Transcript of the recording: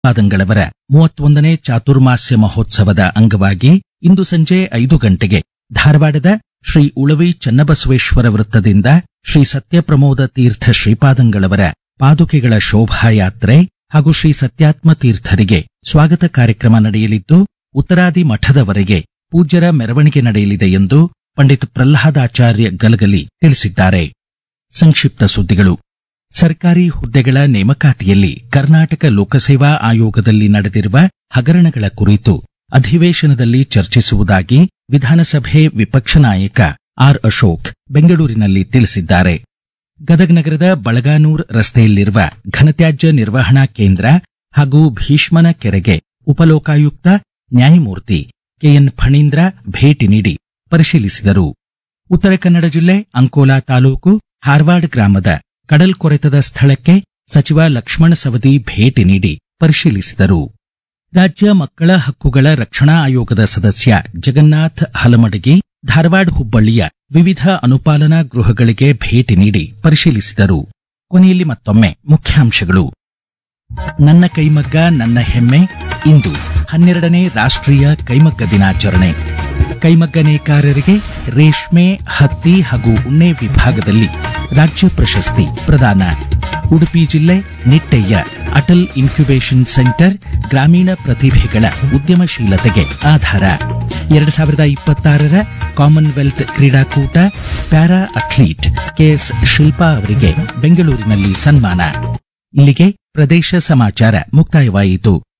ಪಾದಂಗಳವರ ಮೂವತ್ತೊಂದನೇ ಚಾತುರ್ಮಾಸ್ಯ ಮಹೋತ್ಸವದ ಅಂಗವಾಗಿ ಇಂದು ಸಂಜೆ ಐದು ಗಂಟೆಗೆ ಧಾರವಾಡದ ಶ್ರೀ ಉಳವಿ ಚನ್ನಬಸವೇಶ್ವರ ವೃತ್ತದಿಂದ ಶ್ರೀ ಸತ್ಯಪ್ರಮೋದ ತೀರ್ಥ ಶ್ರೀಪಾದಂಗಳವರ ಪಾದುಕೆಗಳ ಶೋಭಾಯಾತ್ರೆ ಹಾಗೂ ಶ್ರೀ ಸತ್ಯಾತ್ಮ ತೀರ್ಥರಿಗೆ ಸ್ವಾಗತ ಕಾರ್ಯಕ್ರಮ ನಡೆಯಲಿದ್ದು ಉತ್ತರಾದಿ ಮಠದವರೆಗೆ ಪೂಜ್ಯರ ಮೆರವಣಿಗೆ ನಡೆಯಲಿದೆ ಎಂದು ಪಂಡಿತ್ ಪ್ರಹ್ಲಾದಾಚಾರ್ಯ ಗಲಗಲಿ ತಿಳಿಸಿದ್ದಾರೆ ಸಂಕ್ಷಿಪ್ತ ಸುದ್ದಿಗಳು ಸರ್ಕಾರಿ ಹುದ್ದೆಗಳ ನೇಮಕಾತಿಯಲ್ಲಿ ಕರ್ನಾಟಕ ಲೋಕಸೇವಾ ಆಯೋಗದಲ್ಲಿ ನಡೆದಿರುವ ಹಗರಣಗಳ ಕುರಿತು ಅಧಿವೇಶನದಲ್ಲಿ ಚರ್ಚಿಸುವುದಾಗಿ ವಿಧಾನಸಭೆ ವಿಪಕ್ಷ ನಾಯಕ ಆರ್ ಅಶೋಕ್ ಬೆಂಗಳೂರಿನಲ್ಲಿ ತಿಳಿಸಿದ್ದಾರೆ ಗದಗ ನಗರದ ಬಳಗಾನೂರ್ ರಸ್ತೆಯಲ್ಲಿರುವ ಘನತ್ಯಾಜ್ಯ ನಿರ್ವಹಣಾ ಕೇಂದ್ರ ಹಾಗೂ ಭೀಷ್ಮನ ಕೆರೆಗೆ ಉಪಲೋಕಾಯುಕ್ತ ನ್ಯಾಯಮೂರ್ತಿ ಕೆಎನ್ ಫಣೀಂದ್ರ ಭೇಟಿ ನೀಡಿ ಪರಿಶೀಲಿಸಿದರು ಉತ್ತರ ಕನ್ನಡ ಜಿಲ್ಲೆ ಅಂಕೋಲಾ ತಾಲೂಕು ಹಾರ್ವಾಡ್ ಗ್ರಾಮದ ಕಡಲ್ಕೊರೆತದ ಸ್ಥಳಕ್ಕೆ ಸಚಿವ ಲಕ್ಷ್ಮಣ ಸವದಿ ಭೇಟಿ ನೀಡಿ ಪರಿಶೀಲಿಸಿದರು ರಾಜ್ಯ ಮಕ್ಕಳ ಹಕ್ಕುಗಳ ರಕ್ಷಣಾ ಆಯೋಗದ ಸದಸ್ಯ ಜಗನ್ನಾಥ್ ಹಲಮಡಗಿ ಧಾರವಾಡ ಹುಬ್ಬಳ್ಳಿಯ ವಿವಿಧ ಅನುಪಾಲನಾ ಗೃಹಗಳಿಗೆ ಭೇಟಿ ನೀಡಿ ಪರಿಶೀಲಿಸಿದರು ಕೊನೆಯಲ್ಲಿ ಮತ್ತೊಮ್ಮೆ ಮುಖ್ಯಾಂಶಗಳು ನನ್ನ ಕೈಮಗ್ಗ ನನ್ನ ಹೆಮ್ಮೆ ಇಂದು ಹನ್ನೆರಡನೇ ರಾಷ್ಟ್ರೀಯ ಕೈಮಗ್ಗ ದಿನಾಚರಣೆ ಕೈಮಗ್ಗ ನೇಕಾರರಿಗೆ ರೇಷ್ಮೆ ಹತ್ತಿ ಹಾಗೂ ಉಣ್ಣೆ ವಿಭಾಗದಲ್ಲಿ ರಾಜ್ಯ ಪ್ರಶಸ್ತಿ ಪ್ರದಾನ ಉಡುಪಿ ಜಿಲ್ಲೆ ನಿಟ್ಟೆಯ ಅಟಲ್ ಇನ್ಕ್ಯುಬೇಷನ್ ಸೆಂಟರ್ ಗ್ರಾಮೀಣ ಪ್ರತಿಭೆಗಳ ಉದ್ಯಮಶೀಲತೆಗೆ ಆಧಾರ ಎರಡು ಸಾವಿರದ ಇಪ್ಪತ್ತಾರರ ಕಾಮನ್ವೆಲ್ತ್ ಕ್ರೀಡಾಕೂಟ ಪ್ಯಾರಾ ಅಥ್ಲೀಟ್ ಕೆಎಸ್ ಶಿಲ್ಪಾ ಅವರಿಗೆ ಬೆಂಗಳೂರಿನಲ್ಲಿ ಸನ್ಮಾನ ಇಲ್ಲಿಗೆ ಪ್ರದೇಶ ಸಮಾಚಾರ ಮುಕ್ತಾಯವಾಯಿತು